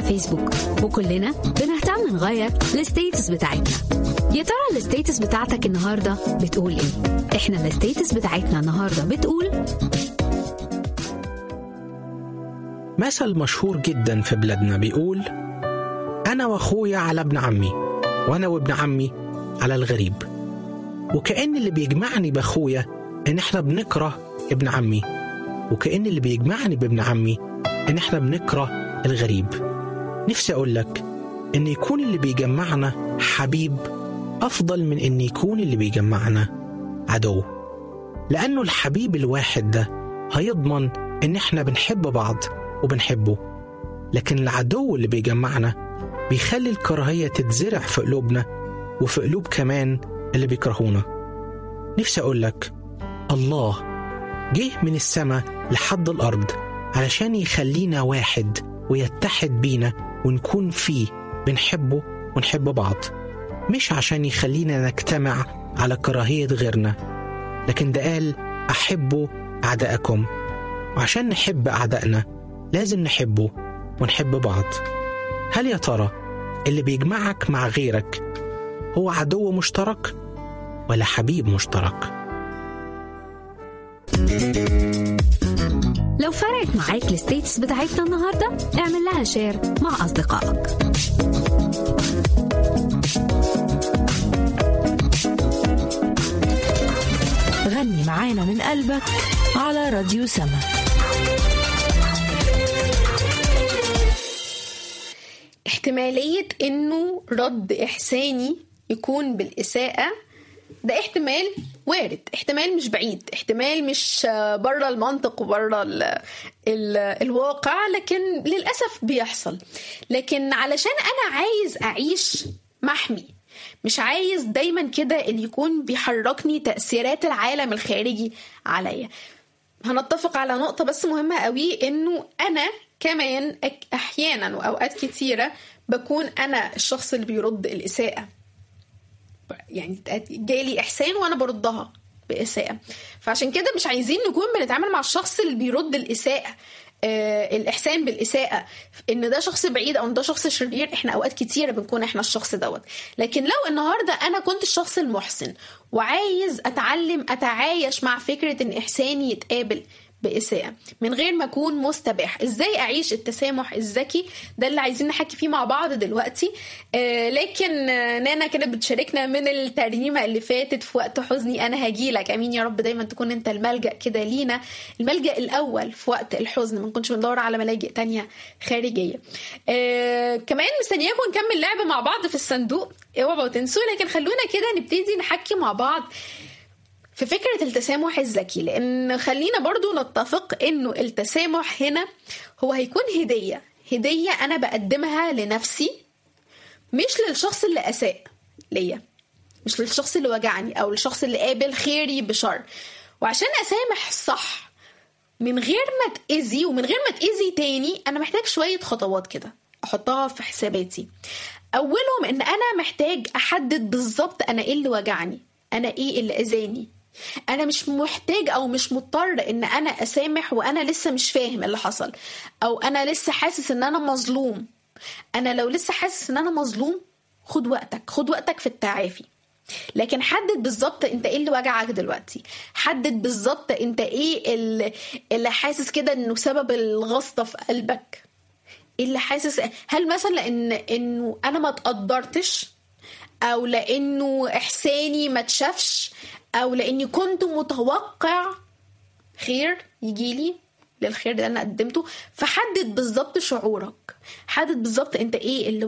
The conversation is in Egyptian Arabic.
فيسبوك وكلنا بنهتم نغير الستيتس بتاعتنا يا ترى الستيتس بتاعتك النهارده بتقول ايه احنا الستيتس بتاعتنا النهارده بتقول مثل مشهور جدا في بلادنا بيقول أنا وأخويا على ابن عمي وأنا وابن عمي على الغريب وكأن اللي بيجمعني بأخويا إن إحنا بنكره ابن عمي وكأن اللي بيجمعني بابن عمي إن إحنا بنكره الغريب نفسي أقول لك إن يكون اللي بيجمعنا حبيب أفضل من إن يكون اللي بيجمعنا عدو لأنه الحبيب الواحد ده هيضمن إن إحنا بنحب بعض وبنحبه لكن العدو اللي بيجمعنا بيخلي الكراهية تتزرع في قلوبنا وفي قلوب كمان اللي بيكرهونا نفسي أقول لك الله جه من السماء لحد الأرض علشان يخلينا واحد ويتحد بينا ونكون فيه بنحبه ونحب بعض مش عشان يخلينا نجتمع على كراهية غيرنا لكن ده قال أحبوا أعداءكم وعشان نحب أعدائنا لازم نحبه ونحب بعض هل يا ترى اللي بيجمعك مع غيرك هو عدو مشترك ولا حبيب مشترك لو فرقت معاك الستيتس بتاعتنا النهارده اعمل لها شير مع اصدقائك غني معانا من قلبك على راديو سما احتمالية انه رد احساني يكون بالاساءة ده احتمال وارد احتمال مش بعيد احتمال مش بره المنطق وبره ال ال الواقع لكن للأسف بيحصل لكن علشان أنا عايز أعيش محمي مش عايز دايما كده اللي يكون بيحركني تأثيرات العالم الخارجي عليا هنتفق على نقطة بس مهمة قوي انه انا كمان احيانا واوقات كتيرة بكون انا الشخص اللي بيرد الاساءة يعني جالي احسان وانا بردها باساءه فعشان كده مش عايزين نكون بنتعامل مع الشخص اللي بيرد الاساءه آه الاحسان بالاساءه ان ده شخص بعيد او ان ده شخص شرير احنا اوقات كتيره بنكون احنا الشخص دوت لكن لو النهارده انا كنت الشخص المحسن وعايز اتعلم اتعايش مع فكره ان احساني يتقابل بإساءة من غير ما أكون مستباح إزاي أعيش التسامح الذكي ده اللي عايزين نحكي فيه مع بعض دلوقتي آه لكن آه نانا كانت بتشاركنا من الترنيمة اللي فاتت في وقت حزني أنا هجيلك أمين يا رب دايما تكون أنت الملجأ كده لينا الملجأ الأول في وقت الحزن ما نكونش بندور على ملاجئ تانية خارجية آه كمان مستنياكم نكمل لعب مع بعض في الصندوق اوعوا تنسوا لكن خلونا كده نبتدي نحكي مع بعض في فكرة التسامح الذكي لأن خلينا برضو نتفق إنه التسامح هنا هو هيكون هدية هدية أنا بقدمها لنفسي مش للشخص اللي أساء ليا مش للشخص اللي وجعني أو للشخص اللي قابل خيري بشر وعشان أسامح صح من غير ما تأذي ومن غير ما تأذي تاني أنا محتاج شوية خطوات كده أحطها في حساباتي أولهم إن أنا محتاج أحدد بالظبط أنا إيه اللي وجعني أنا إيه اللي أذاني انا مش محتاج او مش مضطر ان انا اسامح وانا لسه مش فاهم اللي حصل او انا لسه حاسس ان انا مظلوم انا لو لسه حاسس ان انا مظلوم خد وقتك خد وقتك في التعافي لكن حدد بالظبط انت ايه اللي وجعك دلوقتي حدد بالظبط انت ايه اللي, اللي حاسس كده انه سبب الغصه في قلبك ايه اللي حاسس هل مثلا لان انه انا ما تقدرتش او لانه احساني ما تشافش او لاني كنت متوقع خير يجيلي للخير اللي انا قدمته فحدد بالظبط شعورك حدد بالظبط انت ايه اللي